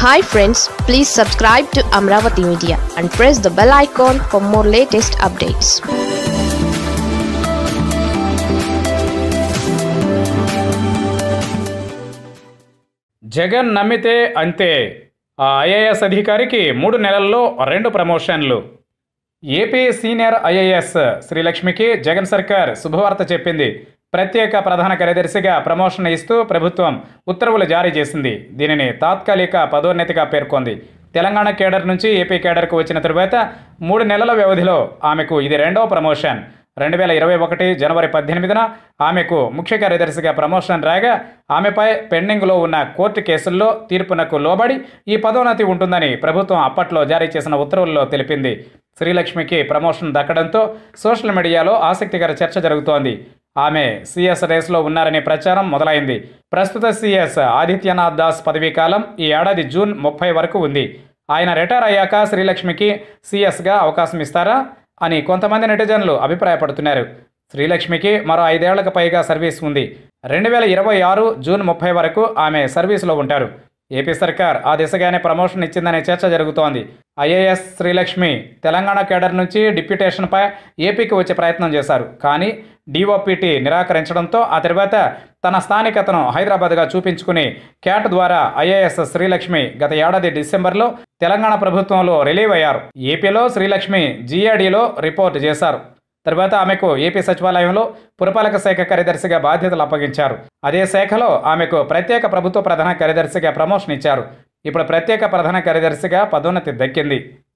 hi friends please subscribe to Amaravati media and press the bell icon for more latest updates Jagan నమ్మితే అంతే ఆ IAS అధికారికి మూడు నెలల్లో రెండు ప్రమోషన్లు ఏపీ సీనియర్ ఐఏఎస్ శ్రీలక్ష్మికి జగన్ సర్కార్ శుభవార్త చెప్పింది ప్రత్యేక ప్రధాన కార్యదర్శిగా ప్రమోషన్ ఇస్తూ ప్రభుత్వం ఉత్తర్వులు జారీ చేసింది దీనిని తాత్కాలిక పదోన్నతిగా పేర్కొంది తెలంగాణ కేడర్ నుంచి ఏపీ కేడర్కు వచ్చిన తరువాత మూడు నెలల వ్యవధిలో ఆమెకు ఇది రెండవ ప్రమోషన్ రెండు వేల ఇరవై ఒకటి జనవరి పద్దెనిమిదిన ఆమెకు ముఖ్య కార్యదర్శిగా ప్రమోషన్ రాగా ఆమెపై పెండింగ్లో ఉన్న కోర్టు కేసుల్లో తీర్పునకు లోబడి ఈ పదోన్నతి ఉంటుందని ప్రభుత్వం అప్పట్లో జారీ చేసిన ఉత్తర్వుల్లో తెలిపింది శ్రీలక్ష్మికి ప్రమోషన్ దక్కడంతో సోషల్ మీడియాలో ఆసక్తికర చర్చ జరుగుతోంది ఆమె సీఎస్ రేసులో ఉన్నారనే ప్రచారం మొదలైంది ప్రస్తుత సీఎస్ ఆదిత్యనాథ్ దాస్ పదవీ కాలం ఈ ఏడాది జూన్ ముప్పై వరకు ఉంది ఆయన రిటైర్ అయ్యాక శ్రీలక్ష్మికి సీఎస్గా అవకాశం ఇస్తారా అని కొంతమంది నెటిజన్లు అభిప్రాయపడుతున్నారు శ్రీలక్ష్మికి మరో ఐదేళ్లకు పైగా సర్వీస్ ఉంది రెండు వేల ఇరవై ఆరు జూన్ ముప్పై వరకు ఆమె సర్వీసులో ఉంటారు ఏపీ సర్కార్ ఆ దిశగానే ప్రమోషన్ ఇచ్చిందనే చర్చ జరుగుతోంది ఐఏఎస్ శ్రీలక్ష్మి తెలంగాణ కేడర్ నుంచి డిప్యూటేషన్పై ఏపీకి వచ్చే ప్రయత్నం చేశారు కానీ డిఓపిటి నిరాకరించడంతో ఆ తర్వాత తన స్థానికతను హైదరాబాద్గా చూపించుకుని క్యాట్ ద్వారా ఐఏఎస్ శ్రీలక్ష్మి గత ఏడాది డిసెంబర్లో తెలంగాణ ప్రభుత్వంలో రిలీవ్ అయ్యారు ఏపీలో శ్రీలక్ష్మి జీఆర్డీలో రిపోర్ట్ చేశారు తర్వాత ఆమెకు ఏపీ సచివాలయంలో పురపాలక శాఖ కార్యదర్శిగా బాధ్యతలు అప్పగించారు అదే శాఖలో ఆమెకు ప్రత్యేక ప్రభుత్వ ప్రధాన కార్యదర్శిగా ప్రమోషన్ ఇచ్చారు ఇప్పుడు ప్రత్యేక ప్రధాన కార్యదర్శిగా పదోన్నతి దక్కింది